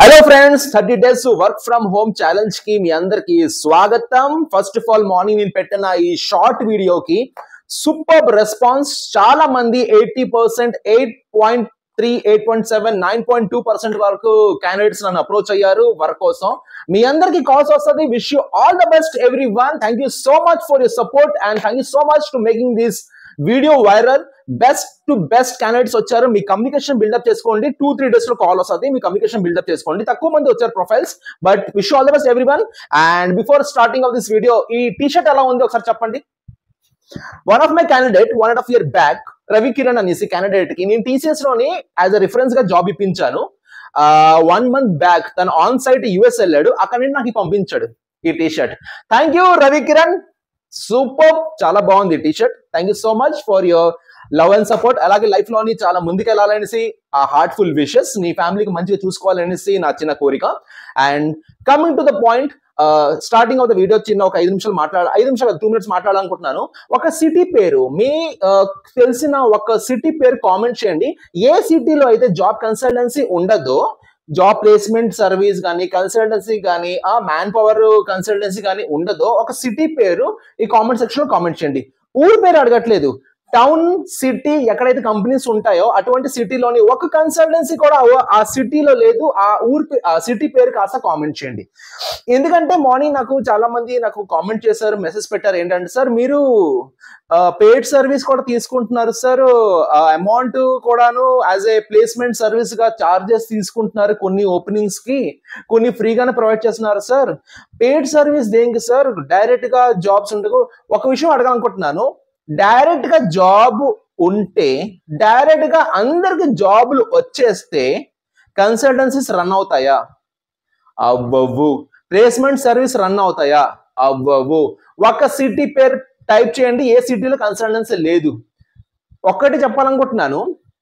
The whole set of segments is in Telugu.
Hello friends thirty days work from home challenge కి మీ అందరికి స్వాగతం ఫస్ట్ ఆఫ్ ఆల్ మార్నింగ్ నేను పెట్టిన ఈ షార్ట్ వీడియోకి సూపర్ రెస్పాన్స్ చాలా మంది eighty percent eight point three eight point seven nine point two percent వరకు క్యాండిడేట్స్ నన్ను అప్రోచ్ అయ్యారు వర్క్ కోసం మీ అందరికి కాల్స్ వస్తుంది wish you all the best every one thank you so much for your support and thank you so much to making this video viral best to best candidates వచ్చారు మీ కమ్యూనికేషన్ బిల్డప్ చేసుకోండి టూ త్రీ డేస్ లో కాల్ వస్తుంది మీ కమ్యూనికేషన్ బిల్డప్ చేసుకోండి తక్కువ మంది వచ్చారు profiles but wish all the best every one and before starting of this video ఈ టీ షర్ట్ ఎలా ఉంది ఒకసారి చెప్పండి one of my candidate one and half year back Ravi Kiran అనేసి క్యాండిడేట్ కి నేను టీసీఎస్ లోని యాజ్ అ రిఫరెన్స్ గా జాబ్ ఇప్పించాను వన్ మంత్ బ్యాక్ తను ఆన్ సైట్ యుఎస్ వెళ్ళాడు అక్కడ నుండి నాకు పంపించాడు ఈ T shirt thank you Ravi Kiran super చాలా బాగుంది tea shirt thank you so much for your love and support అలాగే లైఫ్ లోని చాలా ముందుకు వెళ్ళాలనేసి ఆ హార్ట్ఫుల్ విషెస్ నీ ఫ్యామిలీకి మంచిగా చూసుకోవాలనేసి నా చిన్న కోరిక and coming to the point starting of the video చిన్న ఒక ఐదు నిమిషాలు మాట్లాడ ఐదు నిమిషాలు టూ మినిట్స్ మాట్లాడాలనుకుంటున్నాను ఒక సిటీ పేరు మీ ఆ, తెలిసిన ఒక సిటీ పేరు కామెంట్ చేయండి ఏ సిటీలో అయితే జాబ్ కన్సల్టెన్సీ ఉండదో జాబ్ ప్లేస్మెంట్ సర్వీస్ కానీ కన్సల్టెన్సీ కానీ ఆ మ్యాన్ పవర్ కన్సల్టెన్సీ కానీ ఉండదో ఒక సిటీ పేరు ఈ కామెంట్ సెక్షన్ లో కామెంట్ చేయండి ఊరి పేరు అడగట్లేదు టౌన్ సిటీ ఎక్కడైతే కంపెనీస్ ఉంటాయో అటువంటి సిటీలోని ఒక కన్సల్టెన్సీ కూడా ఆ- ఆ సిటీలో లేదు ఆ ఊరి పే- ఆ సిటీ పేరు కాస్త కామెంట్ చేయండి ఎందుకంటే మార్నింగ్ నాకు చాలా మంది నాకు కామెంట్ చేశారు మెసేజ్ పెట్టారు ఏంటంటే సార్ మీరు పెయిడ్ సర్వీస్ కూడా తీసుకుంటున్నారు సార్ అమౌంట్ కూడాను యాజ్ ఏ ప్లేస్మెంట్ సర్వీస్ గా చార్జెస్ తీసుకుంటున్నారు కొన్ని ఓపెనింగ్స్ కి కొన్ని ఫ్రీగానే ప్రొవైడ్ చేస్తున్నారు సార్ పెయిడ్ సర్వీస్ దేనికి సార్ డైరెక్ట్ గా జాబ్స్ ఉండకు ఒక విషయం అడగాలనుకుంటున్నాను డైరెక్ట్ గా జాబ్ ఉంటే డైరెక్ట్ గా అందరికి జాబులు వచ్చేస్తే కన్సల్టెన్సీస్ రన్ అవుతాయా అవ్వవు ప్లేస్మెంట్ సర్వీస్ రన్ అవుతాయా అవ్వవు ఒక సిటీ పేరు టైప్ చేయండి ఏ సిటీలో కన్సల్టెన్సీ లేదు ఒక్కటి చెప్పాలనుకుంటున్నాను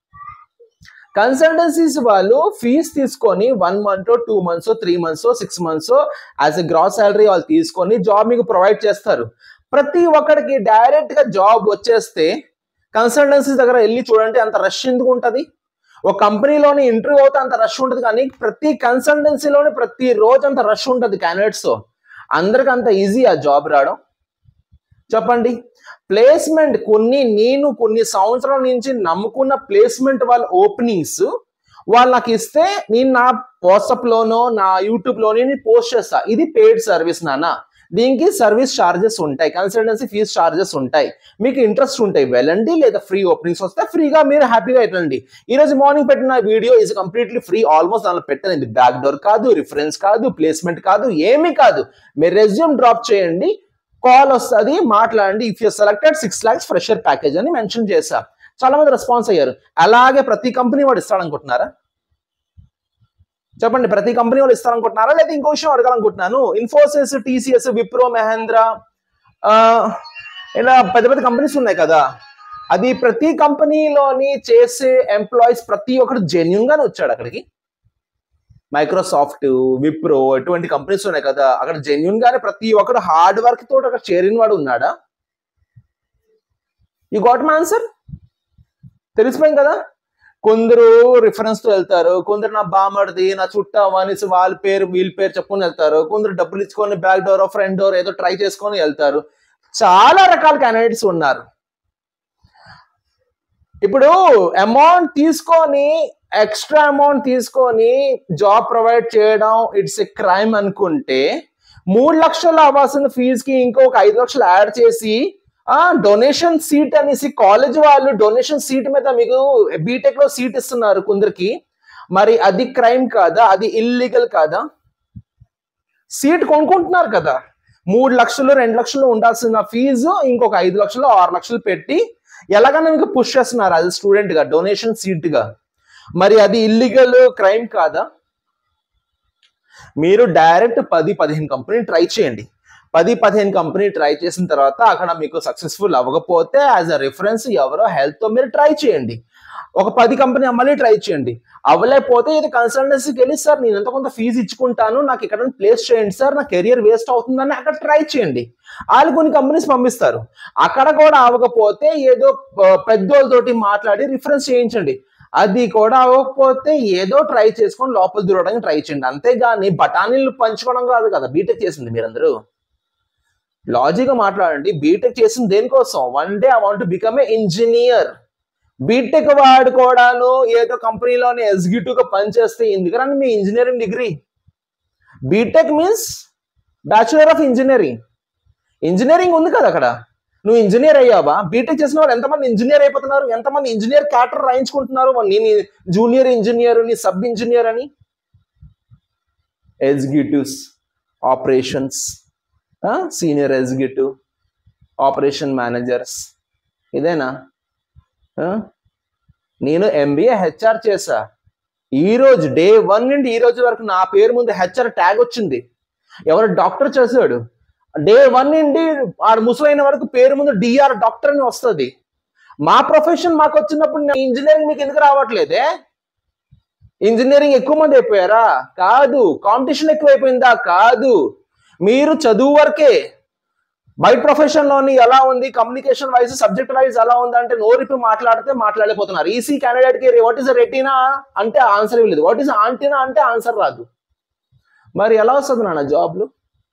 కన్సల్టెన్సీస్ వాళ్ళు ఫీజ్ తీసుకొని one month two months three months six months as a gross salary వాళ్ళు తీసుకొని జాబ్ మీకు ప్రొవైడ్ చేస్తారు ప్రతి ఒక్కడికి డైరెక్ట్ గా జాబ్ వచ్చేస్తే కన్సల్టెన్సీస్ దగ్గర వెళ్ళి చూడండి అంత రష్ ఎందుకు ఉంటది ఒక కంపెనీలోని ఇంటర్వ్యూ అవుతే అంత రష్ ఉంటుంది కానీ ప్రతి కన్సల్టెన్సీలోని ప్రతి రోజు అంత రష్ ఉంటుంది క్యాండిడేట్స్ అందరికి అంత ఈజీ ఆ జాబ్ రావడం చెప్పండి ప్లేస్మెంట్ కొన్ని నేను కొన్ని సంవత్సరాల నుంచి నమ్ముకున్న ప్లేస్మెంట్ వాళ్ళ ఓపెనింగ్స్ వాళ్ళు నాకు ఇస్తే నేను నా వాట్సాప్ లోనో నా యూట్యూబ్ లోనే నేను పోస్ట్ చేస్తా ఇది పెయిడ్ సర్వీస్ నాన్న దీనికి సర్వీస్ చార్జెస్ ఉంటాయి కన్సల్టెన్సీ ఫీజ్ చార్జెస్ ఉంటాయి మీకు ఇంట్రెస్ట్ ఉంటాయి వెళ్ళండి లేదా ఫ్రీ ఓపెనింగ్స్ వస్తే ఫ్రీగా మీరు హ్యాపీగా వెళ్ళండి ఈ రోజు మార్నింగ్ పెట్టిన video is completely free almost దానిలో పెట్టినది బ్యాక్ డోర్ కాదు రిఫరెన్స్ కాదు ప్లేస్మెంట్ కాదు ఏమీ కాదు మీరు రెజ్యూమ్ డ్రాప్ చేయండి కాల్ వస్తుంది మాట్లాడండి if you selected six lakhs fresher package అని మెన్షన్ చేశా చాలా మంది రెస్పాన్స్ అయ్యారు అలాగే ప్రతి కంపెనీ వాడు ఇస్తాడనుకుంటున్నారా చెప్పండి ప్రతి కంపెనీ వాళ్ళు ఇస్తారనుకుంటున్నారా లేదా ఇంకో విషయం అడగాలనుకుంటున్నాను ఇన్ఫోసిస్ టీసీఎస్ విప్రో మహేంద్ర ఆ, ఇలా పెద్ద పెద్ద కంపెనీస్ ఉన్నాయి కదా అది ప్రతి కంపెనీలోని చేసే ఎంప్లాయీస్ ప్రతి ఒక్కరు జెన్యున్ గానే వచ్చాడు అక్కడికి మైక్రోసాఫ్ట్ విప్రో ఎటువంటి కంపెనీస్ ఉన్నాయి కదా అక్కడ జెన్యున్ గానే ప్రతి ఒక్కరు హార్డ్ వర్క్ తోటి అక్కడ చేరిన వాడు ఉన్నాడా యూ గాట్ మై ఆన్సర్ తెలిసిపోయింది కదా కొందరు రిఫరెన్స్ తో వెళ్తారు కొందరు నా బామర్ది నా చుట్టా అనేసి వాళ్ళ పేరు వీళ్ళ పేరు చెప్పుకొని వెళ్తారు కొందరు డబ్బులు ఇచ్చుకొని బ్యాక్ డోర్ ఫ్రంట్ డోర్ ఏదో ట్రై చేసుకొని వెళ్తారు చాలా రకాల క్యాండిడేట్స్ ఉన్నారు ఇప్పుడు అమౌంట్ తీసుకొని ఎక్స్ట్రా అమౌంట్ తీసుకొని జాబ్ ప్రొవైడ్ చేయడం ఇట్స్ ఎ క్రైమ్ అనుకుంటే మూడు లక్షలు అవ్వాల్సిన ఫీజుకి ఇంకొక ఐదు లక్షలు యాడ్ చేసి ఆ డొనేషన్ సీట్ అనేసి కాలేజ్ వాళ్ళు డొనేషన్ సీట్ మీద మీకు బీటెక్ లో సీట్ ఇస్తున్నారు కొందరికి మరి అది క్రైమ్ కాదా అది ఇల్లీగల్ కాదా సీట్ కొనుక్కుంటున్నారు కదా మూడు లక్షలు రెండు లక్షలు ఉండాల్సిన ఫీజు ఇంకొక ఐదు లక్షలు ఆరు లక్షలు పెట్టి ఎలాగైనా మీకు పుష్ చేస్తున్నారు అది స్టూడెంట్ గా డొనేషన్ సీట్ గా మరి అది ఇల్లీగల్ క్రైమ్ కాదా మీరు డైరెక్ట్ పది పదిహేను కంపెనీ ట్రై చేయండి పది పదిహేను కంపెనీ ట్రై చేసిన తర్వాత అక్కడ మీకు సక్సెస్ఫుల్ అవ్వకపోతే యాజ్ అ రిఫరెన్స్ ఎవరో హెల్త్ తో మీరు ట్రై చేయండి ఒక పది కంపెనీ మళ్ళీ ట్రై చేయండి అవ్వలేకపోతే ఇది కన్సల్టెన్సీకి వెళ్ళి సార్ నేను ఎంత కొంత ఫీజు ఇచ్చుకుంటాను నాకు ఇక్కడ ప్లేస్ చేయండి సార్ నా కెరియర్ వేస్ట్ అవుతుందని అక్కడ ట్రై చేయండి వాళ్ళు కొన్ని కంపెనీస్ పంపిస్తారు అక్కడ కూడా అవ్వకపోతే ఏదో ఆ, పెద్దోళ్ళతోటి మాట్లాడి రిఫరెన్స్ చేయించండి అది కూడా అవ్వకపోతే ఏదో ట్రై చేసుకొని లోపల దూరడానికి ట్రై చేయండి అంతేగాని బఠానీలు పంచుకోవడం కాదు కదా బీటెక్ చేసింది మీరందరూ లాజిక్ మాట్లాడండి బీటెక్ చేసింది దేనికోసం one day I want become a engineer BTech వాడు కూడాను ఏదో కంపెనీలోని ఎగ్జిక్యూటివ్ గా పనిచేస్తే ఎందుకని మీ engineering degree BTech means bachelor of engineering engineering ఉంది కదా అక్కడ నువ్వు ఇంజనీర్ అయ్యావా బీటెక్ చేసిన వాళ్ళు ఎంతమంది ఇంజనీర్ అయిపోతున్నారు ఎంతమంది ఇంజనీర్ క్యాటర్ రాయించుకుంటున్నారు నేను జూనియర్ ఇంజనీర్ ని సబ్ ఇంజనీర్ అని executives operations senior executive operation managers ఇదేనా ఆ? నేను ఎంబీఏ హెచ్ఆర్ చేశా ఈ రోజు డే వన్ నుండి ఈ రోజు వరకు నా పేరు ముందు హెచ్ఆర్ ట్యాగ్ వచ్చింది ఎవరు డాక్టర్ చేశాడు డే వన్ నుండి ఆడు ముసలైన వరకు పేరు ముందు డిఆర్ డాక్టర్ అని వస్తుంది మా ప్రొఫెషన్ మాకు వచ్చినప్పుడు ఇంజనీరింగ్ మీకు ఎందుకు రావట్లేదే ఇంజనీరింగ్ ఎక్కువ మంది అయిపోయారా కాదు కాంపిటీషన్ ఎక్కువైపోయిందా కాదు మీరు చదువు వరకే బయట ప్రొఫెషన్ లోని ఎలా ఉంది కమ్యూనికేషన్ వైజ్ సబ్జెక్ట్ వైజ్ ఎలా ఉంది అంటే నోరిపి మాట్లాడితే మాట్లాడలేకపోతున్నారు ఈసీ క్యాండిడేట్ కి వాట్ ఈస్ రెటీనా అంటే ఆన్సర్ ఇవ్వలేదు వాట్ ఈస్ ఆంటీనా అంటే ఆన్సర్ రాదు మరి ఎలా వస్తుంది నాన్న జాబ్లు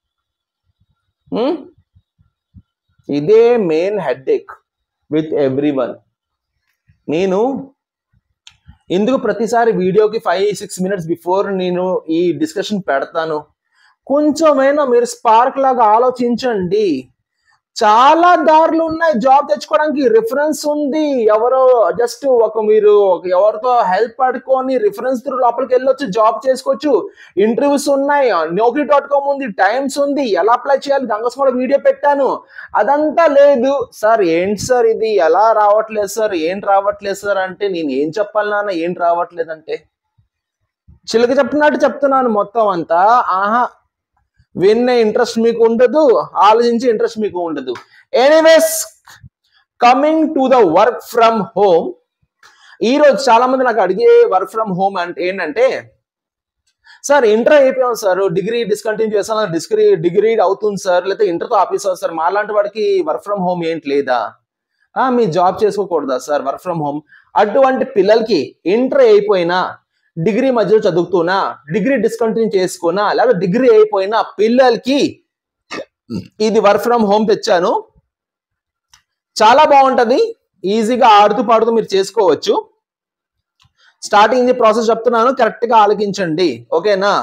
ఇదే main headache with every one నేను ఎందుకు ప్రతిసారి వీడియోకి ఫైవ్ సిక్స్ మినిట్స్ బిఫోర్ నేను ఈ డిస్కషన్ పెడతాను కొంచెమైనా మీరు స్పార్క్ లాగా ఆలోచించండి చాలా దారులు ఉన్నాయి జాబ్ తెచ్చుకోవడానికి రిఫరెన్స్ ఉంది ఎవరో జస్ట్ ఒక మీరు ఒక ఎవరితో హెల్ప్ పడుకొని రిఫరెన్స్ త్రూ లోపలికి వెళ్ళొచ్చు జాబ్ చేసుకోవచ్చు ఇంటర్వ్యూస్ ఉన్నాయి నౌకరీ డాట్ కామ్ ఉంది టైమ్స్ ఉంది ఎలా అప్లై చేయాలి గంగస్ కూడా వీడియో పెట్టాను అదంతా లేదు సార్ ఏంటి సార్ ఇది ఎలా రావట్లేదు సార్ ఏంటి రావట్లేదు సార్ అంటే నేను ఏం చెప్పాలి నాన్న ఏంటి రావట్లేదు అంటే చిలక చెప్తున్నట్టు చెప్తున్నాను మొత్తం అంతా ఆహా విన్నే ఇంట్రెస్ట్ మీకు ఉండదు ఆలోచించే ఇంట్రెస్ట్ మీకు ఉండదు anyways coming to the work from home ఈ రోజు చాలా మంది నాకు అడిగే వర్క్ ఫ్రమ్ హోమ్ అంటే ఏంటంటే సార్ ఇంటర్ అయిపోయాం సార్ డిగ్రీ డిస్కంటిన్యూ చేస్తాను డిగ్రీ డిగ్రీ అవుతుంది సార్ లేకపోతే ఇంటర్తో ఆపేసాం సార్ మాలాంటి వాడికి వర్క్ ఫ్రమ్ హోమ్ ఏంటి లేదా ఆ, మీ జాబ్ చేసుకోకూడదా సార్ వర్క్ ఫ్రమ్ హోమ్ అటువంటి పిల్లలకి ఇంటర్ అయిపోయినా డిగ్రీ మధ్యలో చదువుతున్నా డిగ్రీ డిస్కంటిన్యూ చేసుకున్నా లేదా డిగ్రీ అయిపోయినా పిల్లలకి ఇది వర్క్ ఫ్రమ్ హోమ్ తెచ్చాను చాలా బాగుంటది ఈజీగా ఆడుతూ పాడుతూ మీరు చేసుకోవచ్చు స్టార్టింగ్ ప్రాసెస్ చెప్తున్నాను కరెక్ట్ గా ఆలోచించండి ఓకేనా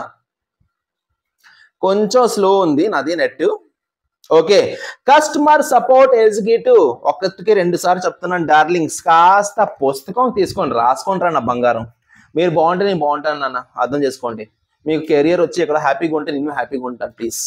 కొంచెం స్లో ఉంది నాది net okay customer support executive ఒక్కటికి రెండు సార్లు చెప్తున్నాను డార్లింగ్స్ కాస్త పుస్తకం తీసుకొని రాసుకోండి రా నా బంగారం మీరు బాగుంటే నేను బాగుంటాను నాన్న అర్థం చేసుకోండి మీకు కెరియర్ వచ్చి ఇక్కడ హ్యాపీగా ఉంటే నేను హ్యాపీగా ఉంటాను please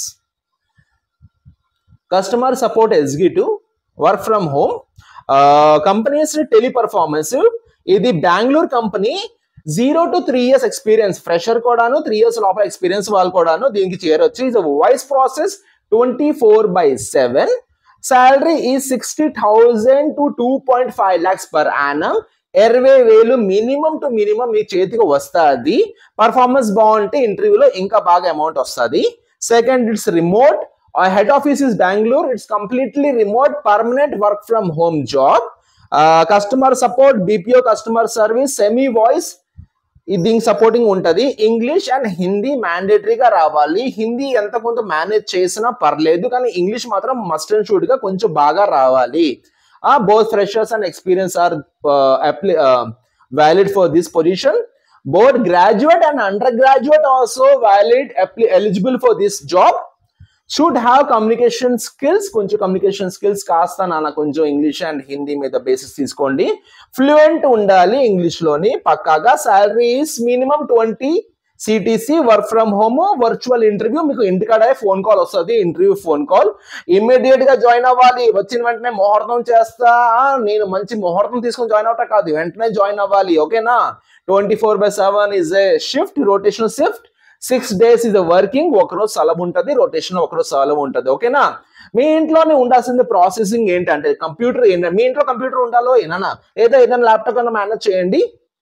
customer support executive work from home companies Teleperformance ఇది Bengaluru company zero to three years experience fresher కూడాను త్రీ ఇయర్స్ లోపల ఎక్స్పీరియన్స్ వాళ్ళు కూడాను దీనికి చేరొచ్చు ఇది voice process twenty four by seven salary ఈ sixty thousand to two point five lakhs per annum ఇరవై వేలు మినిమం టు మినిమం మీ చేతికి వస్తుంది పర్ఫార్మెన్స్ బాగుంటే ఇంటర్వ్యూలో ఇంకా బాగా అమౌంట్ వస్తుంది second it's remote head office is Bengaluru it's completely remote permanent work from home job customer support BPO customer service semi voice దీనికి సపోర్టింగ్ ఉంటది ఇంగ్లీష్ అండ్ హిందీ మ్యాండేటరీగా రావాలి హిందీ ఎంత కొంత మేనేజ్ చేసినా పర్లేదు కానీ ఇంగ్లీష్ మాత్రం మస్ట్ అండ్ షూడ్ గా కొంచెం బాగా రావాలి both freshers and experience are valid for this position both graduate and under graduate also valid eligible for this job should have communication skills కొంచెం కమ్యూనికేషన్ స్కిల్స్ కాస్త నాన్న కొంచెం ఇంగ్లీష్ అండ్ హిందీ మీద బేసిస్ తీసుకోండి ఫ్లూయెంట్ ఉండాలి ఇంగ్లీష్ లోని పక్కాగా salaries minimum twenty CTC work from home virtual interview మీకు ఇంటికాడే ఫోన్ కాల్ వస్తుంది ఇంటర్వ్యూ ఫోన్ కాల్ ఇమ్మీడియట్ గా జాయిన్ అవ్వాలి వచ్చిన వెంటనే ముహూర్తం చేస్తా నేను మంచి ముహూర్తం తీసుకొని జాయిన్ అవుతా కాదు వెంటనే జాయిన్ అవ్వాలి ఓకేనా twenty four by seven is a shift rotational shift six days ఇది వర్కింగ్ ఒకరోజు సెలవు ఉంటుంది రొటేషన్ ఒకరోజు సెలవు ఉంటుంది ఓకేనా మీ ఇంట్లోనే ఉండాల్సింది ప్రాసెసింగ్ ఏంటంటే కంప్యూటర్ ఏంటంటే మీ ఇంట్లో కంప్యూటర్ ఉండాలో ఏనా ఏదో ఏదైనా ల్యాప్టాప్ కన్నా మేనేజ్ చేయండి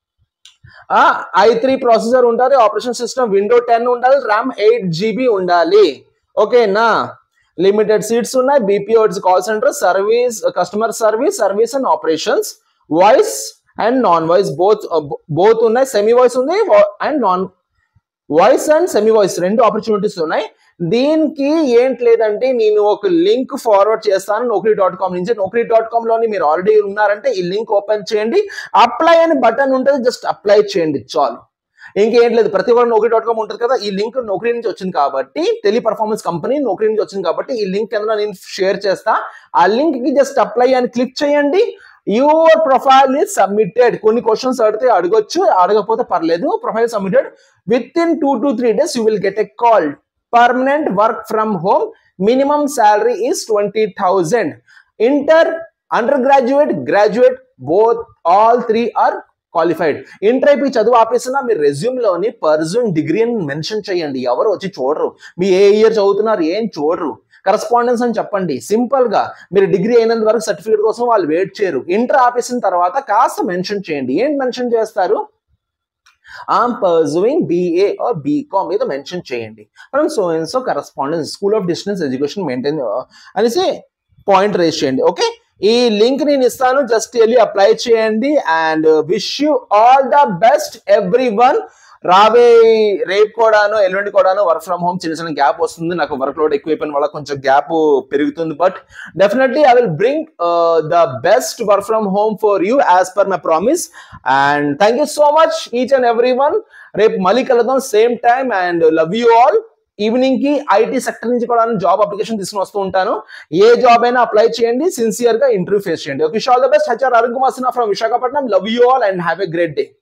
ఐ త్రీ ప్రాసెసర్ ఉంటుంది ఆపరేషన్ సిస్టమ్ విండో టెన్ ఉండాలి ర్యామ్ ఎయిట్ జీబీ ఉండాలి ఓకేనా లిమిటెడ్ సీట్స్ ఉన్నాయి BPO call centre service customer service service and operations voice and non voice both both ఉన్నాయి సెమీ వాయిస్ ఉంది and non voice and semi voice రెండు ఆపర్చునిటీస్ ఉన్నాయి దీనికి ఏంటి లేదంటే నేను ఒక లింక్ ఫార్వర్డ్ చేస్తాను నౌకరీ డాట్ కామ్ నుంచి నౌకరీ డాట్ కామ్ లోని మీరు ఆల్రెడీ ఉన్నారంటే ఈ లింక్ ఓపెన్ చేయండి అప్లై అని బటన్ ఉంటుంది జస్ట్ అప్లై చేయండి చాలు ఇంకేం లేదు ప్రతి ఒక్కరు నౌకరీ డాట్ కామ్ ఉంటుంది కదా ఈ లింక్ నౌకరీ నుంచి వచ్చింది కాబట్టి టెలి పర్ఫార్మెన్స్ కంపెనీ నౌకరీ నుంచి వచ్చింది కాబట్టి ఈ లింక్ కింద నేను షేర్ చేస్తా ఆ లింక్ కి జస్ట్ అప్లై అని క్లిక్ చేయండి యువర్ ప్రొఫైల్ ఇస్ సబ్మిటెడ్ కొన్ని క్వశ్చన్స్ అడిగితే అడగొచ్చు అడగకపోతే పర్లేదు profile submitted within two to three days you will get a call permanent work from home minimum salary is twenty thousand inter under graduate graduate both all three are qualified inter అయిపోయి చదువు ఆపేసినా మీ రెజ్యూమ్ లోని పర్సన్ డిగ్రీ అని మెన్షన్ చేయండి ఎవరు వచ్చి చూడరు మీ ఏ ఇయర్ చదువుతున్నారు ఏం చూడరు కరస్పాండెన్స్ అని చెప్పండి సింపుల్ గా మీరు డిగ్రీ అయినంత వరకు సర్టిఫికేట్ కోసం వాళ్ళు వెయిట్ చేయరు ఇంటర్ ఆపేసిన తర్వాత కాస్త మెన్షన్ చేయండి ఏం మెన్షన్ చేస్తారు am pursuing BA or BCom మీద మెన్షన్ చేయండి మనం so and so correspondence school of distance education maintain అనేసి పాయింట్ రేస్ చేయండి ఓకే ఈ లింక్ నేను ఇస్తాను జస్ట్ వెళ్ళి అప్లై చేయండి and wish you all the best every one రాబోయే రేపు కూడాను ఎల్లుండి కూడాను వర్క్ ఫ్రమ్ హోమ్ చిన్న చిన్న గ్యాప్ వస్తుంది నాకు వర్క్ లోడ్ ఎక్కువైపోయిన వల్ల కొంచెం గ్యాప్ పెరుగుతుంది but definitely I will bring the best work from home for you as per my promise and thank you so much each and every one రేపు మళ్ళీ కలుద్దాం same time and love you all evening కి ఐటీ సెక్టర్ నుంచి కూడా జాబ్ అప్లికేషన్ తీసుకుని వస్తూ ఉంటాను ఏ జాబ్ అయినా అప్లై చేయండి సిన్సియర్ గా ఇంటర్వ్యూ ఫేస్ చేయండి okay all the best HR Arun Kumar Sinha from Visakhapatnam love you all and have a great day